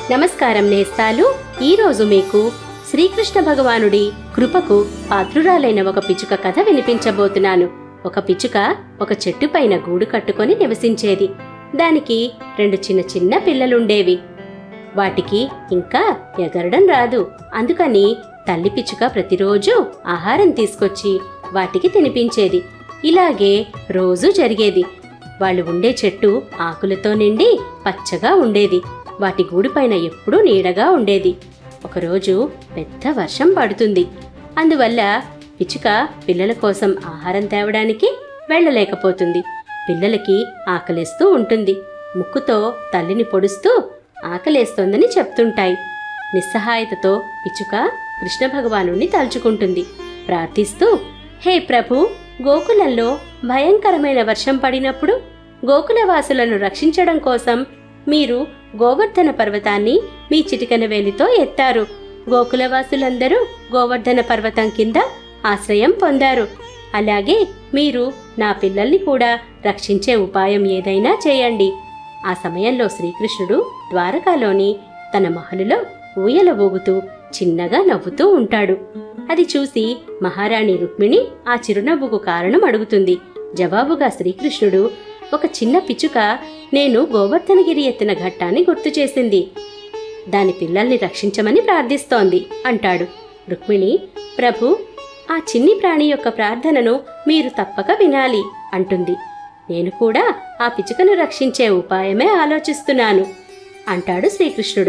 నమస్కారం నేస్తాలు ఈరోజు మీకు శ్రీకృష్ణ భగవానుడి కృపకు పాత్రురాలైన ఒక పిచ్చుక కథ వినిపించబోతున్నాను ఒక పిచ్చుక ఒక చెట్టు పైన గూడు కట్టుకొని నివసించేది దానికి రెండు చిన్న చిన్న పిల్లలుండేవి వాటికి ఇంకా ఎగరడం రాదు అందుకని తల్లి పిచ్చుక ప్రతిరోజు ఆహారం తీసుకొచ్చి వాటికి తినిపించేది ఇలాగే రోజూ జరిగేది వాళ్ళు ఉండే చెట్టు ఆకులతో నిండి పచ్చగా ఉండేది వాటి గూడుపైన ఎప్పుడూ నీడగా ఉండేది ఒకరోజు పెద్ద వర్షం పడుతుంది అందువల్ల పిచ్చుక పిల్లల కోసం ఆహారం తేవడానికి వెళ్ళలేకపోతుంది పిల్లలకి ఆకలేస్తూ ఉంటుంది ముక్కుతో తల్లిని పొడుస్తూ ఆకలేస్తోందని చెప్తుంటాయి నిస్సహాయతతో పిచ్చుక కృష్ణ భగవానుణ్ణి తలుచుకుంటుంది ప్రార్థిస్తూ హే ప్రభు గోకులంలో భయంకరమైన వర్షం పడినప్పుడు గోకులవాసులను రక్షించడం కోసం మీరు గోవర్ధన పర్వతాన్ని మీ చిటికన వేలితో ఎత్తారు గోకులవాసులందరూ గోవర్ధన పర్వతం కింద ఆశ్రయం పొందారు అలాగే మీరు నా పిల్లల్ని కూడా రక్షించే ఉపాయం ఏదైనా చేయండి ఆ సమయంలో శ్రీకృష్ణుడు ద్వారకాలోని తన మహలులో ఊయల ఊగుతూ చిన్నగా నవ్వుతూ ఉంటాడు అది చూసి మహారాణి రుక్మిణి ఆ చిరునవ్వుకు కారణం అడుగుతుంది జవాబుగా శ్రీకృష్ణుడు ఒక చిన్న పిచ్చుక నేను గోవర్ధనగిరి ఎత్తిన ఘట్టాన్ని గుర్తు చేసింది దాని పిల్లల్ని రక్షించమని ప్రార్థిస్తోంది అంటాడు రుక్మిణి ప్రభు ఆ చిన్ని ప్రాణి యొక్క ప్రార్థనను మీరు తప్పక వినాలి అంటుంది నేను కూడా ఆ పిచ్చుకను రక్షించే ఉపాయమే ఆలోచిస్తున్నాను అంటాడు శ్రీకృష్ణుడు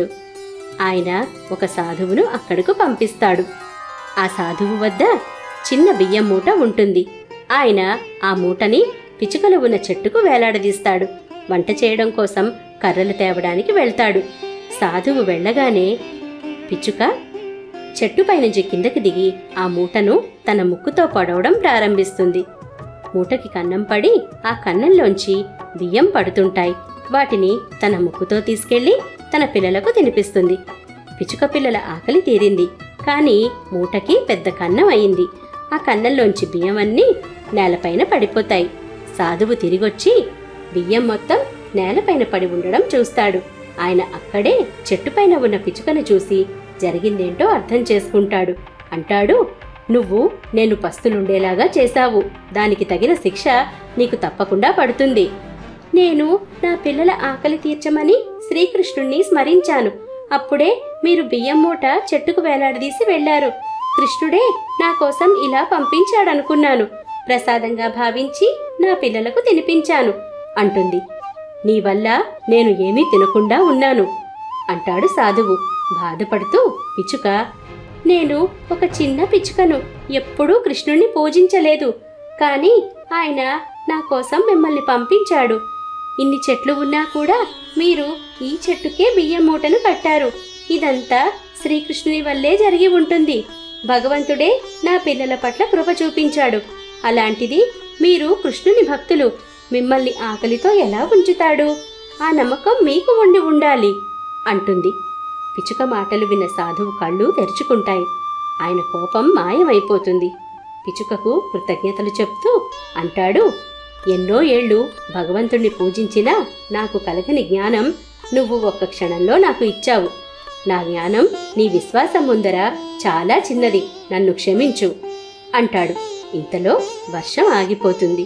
ఆయన ఒక సాధువును అక్కడకు పంపిస్తాడు ఆ సాధువు వద్ద చిన్న బియ్యం మూట ఉంటుంది ఆయన ఆ మూటని పిచ్చుకలు ఉన్న చెట్టుకు వేలాడదీస్తాడు వంట చేయడం కోసం కర్రలు తేవడానికి వెళ్తాడు సాధువు వెళ్ళగానే పిచ్చుక చెట్టుపై నుంచి కిందకి దిగి ఆ మూటను తన ముక్కుతో పడవడం ప్రారంభిస్తుంది మూటకి కన్నం పడి ఆ కన్నంలోంచి బియ్యం పడుతుంటాయి వాటిని తన ముక్కుతో తీసుకెళ్లి తన పిల్లలకు తినిపిస్తుంది పిచ్చుక పిల్లల ఆకలి తీరింది కానీ మూటకి పెద్ద కన్నం అయింది ఆ కన్నంలోంచి బియ్యం అన్నీ నేలపైన పడిపోతాయి సాధువు తిరిగొచ్చి బియ్యం మొత్తం నేలపైన పడి ఉండడం చూస్తాడు ఆయన అక్కడే చెట్టుపైన ఉన్న పిచ్చుకను చూసి జరిగిందేంటో అర్థం చేసుకుంటాడు అంటాడు నువ్వు నేను పస్తులుండేలాగా చేశావు దానికి తగిన శిక్ష నీకు తప్పకుండా పడుతుంది నేను నా పిల్లల ఆకలి తీర్చమని శ్రీకృష్ణుణ్ణి స్మరించాను అప్పుడే మీరు బియ్యం మూట చెట్టుకు వేలాడదీసి వెళ్లారు కృష్ణుడే నా కోసం ఇలా పంపించాడనుకున్నాను ప్రసాదంగా భావించి నా పిల్లలకు తినిపించాను అంటుంది నీ వల్ల నేను ఏమీ తినకుండా ఉన్నాను అంటాడు సాధువు బాధపడుతూ పిచ్చుక నేను ఒక చిన్న పిచ్చుకను ఎప్పుడూ కృష్ణుణ్ణి పూజించలేదు కానీ ఆయన నా కోసం మిమ్మల్ని పంపించాడు ఇన్ని చెట్లు ఉన్నా కూడా మీరు ఈ చెట్టుకే బియ్యం మూటను కట్టారు ఇదంతా శ్రీకృష్ణుని వల్లే జరిగి ఉంటుంది భగవంతుడే నా పిల్లల పట్ల కృప చూపించాడు అలాంటిది మీరు కృష్ణుని భక్తులు మిమ్మల్ని ఆకలితో ఎలా ఉంచుతాడు ఆ నమ్మకం మీకు ఉండి ఉండాలి అంటుంది పిచ్చుక మాటలు విన్న సాధువు కళ్ళు తెరుచుకుంటాయి ఆయన కోపం మాయమైపోతుంది పిచ్చుకకు కృతజ్ఞతలు చెప్తూ అంటాడు ఎన్నో ఏళ్ళు భగవంతుణ్ణి పూజించినా నాకు కలగని జ్ఞానం నువ్వు ఒక్క క్షణంలో నాకు ఇచ్చావు నా జ్ఞానం నీ విశ్వాసం ముందర చాలా చిన్నది నన్ను క్షమించు అంటాడు ఇంతలో వర్షం ఆగిపోతుంది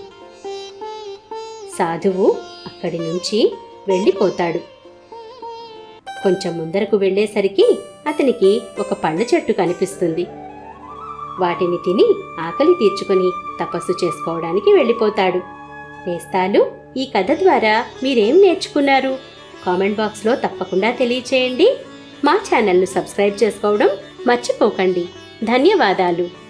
సాధువు అక్కడి నుంచి వెళ్ళిపోతాడు కొంచెం ముందరకు వెళ్ళేసరికి అతనికి ఒక పళ్ళ చెట్టు కనిపిస్తుంది వాటిని తిని ఆకలి తీర్చుకొని తపస్సు చేసుకోవడానికి వెళ్ళిపోతాడు నేస్తాలు ఈ కథ ద్వారా మీరేం నేర్చుకున్నారు కామెంట్ బాక్స్లో తప్పకుండా తెలియచేయండి మా ఛానల్ను సబ్స్క్రైబ్ చేసుకోవడం మర్చిపోకండి ధన్యవాదాలు